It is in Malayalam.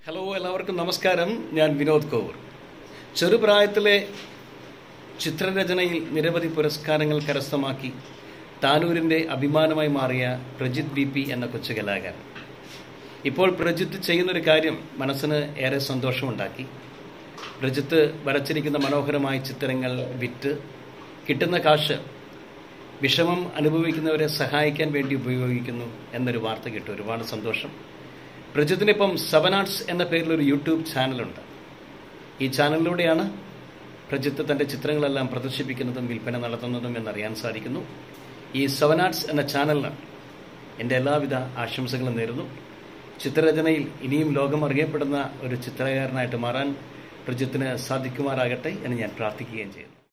ഹലോ എല്ലാവർക്കും നമസ്കാരം ഞാൻ വിനോദ് കൗർ ചെറുപ്രായത്തിലെ ചിത്രരചനയിൽ നിരവധി പുരസ്കാരങ്ങൾ കരസ്ഥമാക്കി താനൂരിൻ്റെ അഭിമാനമായി മാറിയ പ്രജിത് ബി പി എന്ന കൊച്ചു കലാകാരൻ ഇപ്പോൾ പ്രജിത്ത് ചെയ്യുന്നൊരു കാര്യം മനസ്സിന് ഏറെ സന്തോഷമുണ്ടാക്കി പ്രജിത്ത് വരച്ചിരിക്കുന്ന മനോഹരമായ ചിത്രങ്ങൾ വിറ്റ് കിട്ടുന്ന കാശ് വിഷമം അനുഭവിക്കുന്നവരെ സഹായിക്കാൻ വേണ്ടി ഉപയോഗിക്കുന്നു എന്നൊരു വാർത്ത കിട്ടും ഒരുപാട് സന്തോഷം പ്രജിത്തിനിപ്പം സെവൻ ആർട്സ് എന്ന പേരിൽ ഒരു യൂട്യൂബ് ചാനലുണ്ട് ഈ ചാനലിലൂടെയാണ് പ്രജിത്ത് തൻ്റെ ചിത്രങ്ങളെല്ലാം പ്രദർശിപ്പിക്കുന്നതും വിൽപ്പന നടത്തുന്നതും എന്നറിയാൻ സാധിക്കുന്നു ഈ സെവൻ ആർട്സ് എന്ന ചാനലിന് എൻ്റെ എല്ലാവിധ ആശംസകളും നേരുന്നു ചിത്രരചനയിൽ ഇനിയും ലോകം അറിയപ്പെടുന്ന ഒരു ചിത്രകാരനായിട്ട് മാറാൻ പ്രജിത്തിന് സാധിക്കുമാറാകട്ടെ എന്ന് ഞാൻ പ്രാർത്ഥിക്കുകയും ചെയ്യുന്നു